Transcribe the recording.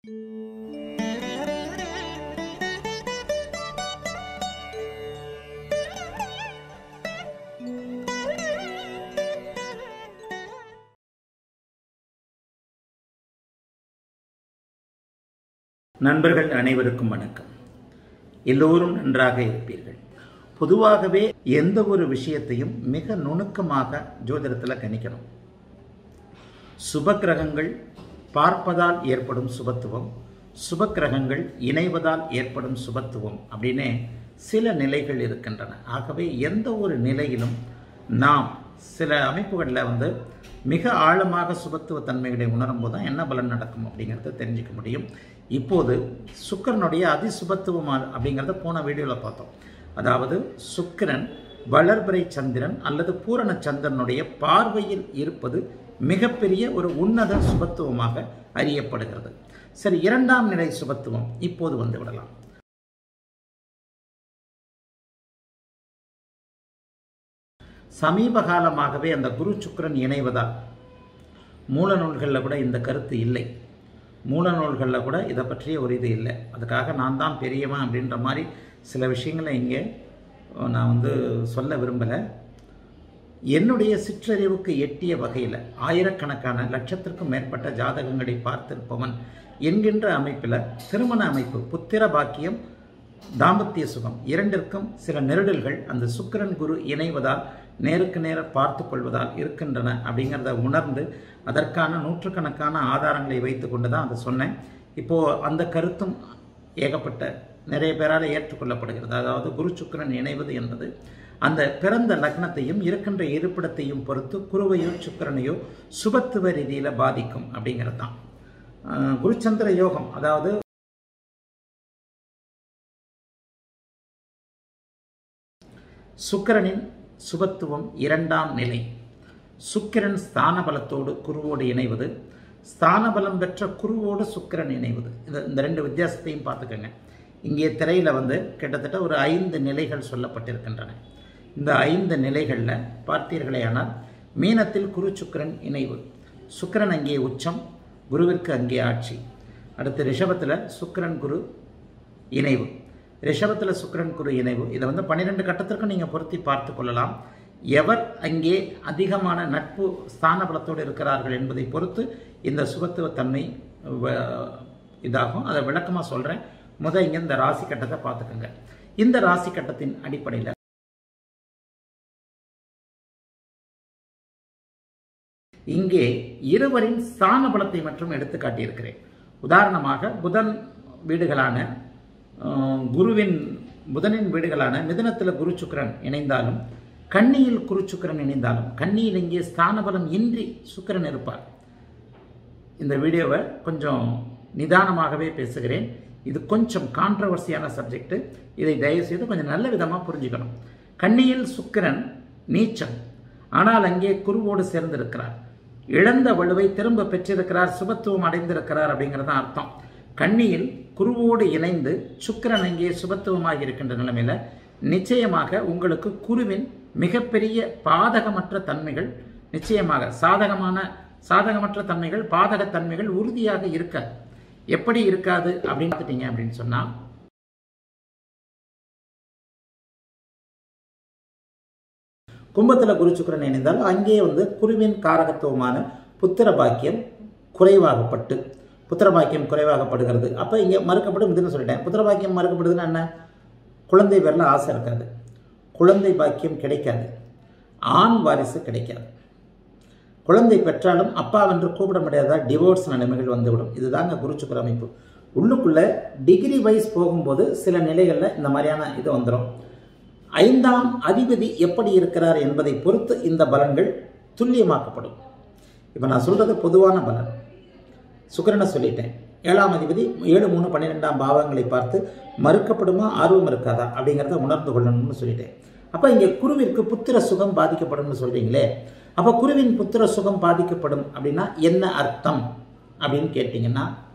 நண்பர்கள் அனைவருக்கும் வணக்கம் எல்லோரும் நன்றாக இருப்பீர்கள் பொதுவாகவே எந்த ஒரு விஷயத்தையும் மிக நுணுக்கமாக ஜோதிடத்தில் கணிக்கணும் சுபக்கிரகங்கள் பார்ப்பதால் ஏற்படும் சுபத்துவம் சுபக்கிரகங்கள் இணைவதால் ஏற்படும் சுபத்துவம் அப்படின்னு சில நிலைகள் இருக்கின்றன ஆகவே எந்த ஒரு நிலையிலும் நாம் சில அமைப்புகளில் வந்து மிக ஆழமாக சுபத்துவ தன்மைகளை உணரும் போது தான் என்ன பலன் நடக்கும் அப்படிங்கிறத தெரிஞ்சுக்க முடியும் இப்போது சுக்கரனுடைய அதிசுபத்துவம் அப்படிங்கிறத போன வீடியோவில் பார்த்தோம் அதாவது சுக்கிரன் வளர்பிறை சந்திரன் அல்லது பூரண சந்திரனுடைய பார்வையில் இருப்பது மிகப்பெரிய ஒரு உன்னத சுபத்துவமாக அறியப்படுகிறது சரி இரண்டாம் நிலை சுபத்துவம் இப்போது வந்து விடலாம் சமீப காலமாகவே அந்த குரு சுக்கிரன் இணைவதால் மூல நூல்களில் கூட இந்த கருத்து இல்லை மூல நூல்களில் கூட இதை பற்றிய ஒரு இது இல்லை அதுக்காக நான் தான் பெரியவன் அப்படின்ற மாதிரி சில விஷயங்களை இங்கே நான் வந்து சொல்ல விரும்பலை என்னுடைய சிற்றறிவுக்கு எட்டிய வகையில் ஆயிரக்கணக்கான லட்சத்திற்கும் மேற்பட்ட ஜாதகங்களை பார்த்திருப்பவன் என்கின்ற அமைப்பில் திருமண அமைப்பு புத்திர பாக்கியம் தாம்பத்திய சுகம் இரண்டிற்கும் சில நெருடல்கள் அந்த சுக்கிரன் குரு இணைவதால் நேருக்கு நேர பார்த்து கொள்வதால் இருக்கின்றன அப்படிங்கிறத உணர்ந்து அதற்கான நூற்றுக்கணக்கான ஆதாரங்களை வைத்து கொண்டு தான் அதை சொன்னேன் இப்போது அந்த கருத்தும் ஏகப்பட்ட நிறைய பேரால் ஏற்றுக்கொள்ளப்படுகிறது அதாவது குரு சுக்கிரன் இணைவது என்பது அந்த பிறந்த லக்னத்தையும் இருக்கின்ற இருப்பிடத்தையும் பொறுத்து குருவையோ சுக்கிரனையோ சுபத்துவ ரீதியில் பாதிக்கும் அப்படிங்கிறது தான் குருச்சந்திர யோகம் அதாவது சுக்கிரனின் சுபத்துவம் இரண்டாம் நிலை சுக்கிரன் ஸ்தான பலத்தோடு குருவோடு இணைவது ஸ்தான பலம் பெற்ற குருவோடு சுக்கிரன் இணைவது இந்த இந்த ரெண்டு வித்தியாசத்தையும் பார்த்துக்கோங்க இங்கே திரையில் வந்து கிட்டத்தட்ட ஒரு ஐந்து நிலைகள் சொல்லப்பட்டிருக்கின்றன இந்த ஐந்து நிலைகளில் பார்த்தீர்களேயானால் மீனத்தில் குரு சுக்கிரன் இணைவு சுக்கிரன் அங்கே உச்சம் குருவிற்கு அங்கே ஆட்சி அடுத்து ரிஷபத்தில் சுக்கிரன் குரு இணைவு ரிஷபத்தில் சுக்கிரன் குரு இணைவு இதை வந்து பன்னிரெண்டு கட்டத்திற்கும் நீங்கள் பொருத்தி பார்த்து கொள்ளலாம் எவர் அங்கே அதிகமான நட்பு ஸ்தான பலத்தோடு இருக்கிறார்கள் என்பதை பொறுத்து இந்த சுபத்துவ தன்மை இதாகும் அதை விளக்கமாக சொல்கிறேன் முத இங்கே இந்த ராசி கட்டத்தை பார்த்துக்கோங்க இந்த ராசி கட்டத்தின் அடிப்படையில் இங்கே இருவரின் ஸ்தான பலத்தை மட்டும் எடுத்து காட்டியிருக்கிறேன் உதாரணமாக புதன் வீடுகளான குருவின் புதனின் வீடுகளான மிதனத்தில் குரு சுக்கரன் இணைந்தாலும் கன்னியில் குரு சுக்கரன் இணைந்தாலும் கன்னியில் இங்கே ஸ்தான பலம் இன்றி சுக்கரன் இருப்பார் இந்த வீடியோவை கொஞ்சம் நிதானமாகவே பேசுகிறேன் இது கொஞ்சம் கான்ட்ரவர்சியான சப்ஜெக்ட் இதை தயவுசெய்து கொஞ்சம் நல்ல விதமாக புரிஞ்சுக்கணும் கன்னியில் சுக்கிரன் நீச்சம் ஆனால் அங்கே குருவோடு சேர்ந்திருக்கிறார் இழந்த வலுவை திரும்ப பெற்றிருக்கிறார் சுபத்துவம் அடைந்திருக்கிறார் அப்படிங்கிறது தான் அர்த்தம் கன்னியில் குருவோடு இணைந்து சுக்கிரன் அங்கே சுபத்துவமாக இருக்கின்ற நிலைமையில நிச்சயமாக உங்களுக்கு குருவின் மிகப்பெரிய பாதகமற்ற தன்மைகள் நிச்சயமாக சாதகமான சாதகமற்ற தன்மைகள் பாதக தன்மைகள் உறுதியாக இருக்காது எப்படி இருக்காது அப்படின்னு பார்த்துட்டீங்க அப்படின்னு சொன்னா கும்பத்தில் குரு சுக்கரன் இணைந்தால் அங்கே வந்து குருவின் காரகத்துவமான புத்திர பாக்கியம் குறைவாகப்பட்டு புத்திர பாக்கியம் குறைவாகப்படுகிறது அப்போ இங்கே மறுக்கப்படும் இதுன்னு சொல்லிட்டேன் புத்திர பாக்கியம் மறுக்கப்படுதுன்னா என்ன குழந்தை பேரில் ஆசை இருக்காது குழந்தை பாக்கியம் கிடைக்காது ஆண் வாரிசு கிடைக்காது குழந்தை பெற்றாலும் அப்பாவென்று கூப்பிட முடியாத டிவோர்ஸ் நிலைமைகள் வந்துவிடும் இதுதாங்க குருச்சுக்கர அமைப்பு உள்ளுக்குள்ளே டிகிரி வைஸ் போகும்போது சில நிலைகளில் இந்த மாதிரியான இது வந்துடும் ஐந்தாம் அதிபதி எப்படி இருக்கிறார் என்பதை பொறுத்து இந்த பலன்கள் துல்லியமாக்கப்படும் இப்போ நான் சொல்கிறது பொதுவான பலன் சுக்கரனை சொல்லிட்டேன் ஏழாம் அதிபதி ஏழு மூணு பன்னிரெண்டாம் பாவங்களை பார்த்து மறுக்கப்படுமா ஆர்வம் இருக்காதா அப்படிங்கிறத உணர்ந்து கொள்ளணும்னு சொல்லிட்டேன் அப்போ இங்கே குருவிற்கு புத்திர சுகம் பாதிக்கப்படும்னு சொல்கிறீங்களே அப்போ குருவின் புத்திர சுகம் பாதிக்கப்படும் அப்படின்னா என்ன அர்த்தம் அப்படின்னு கேட்டிங்கன்னா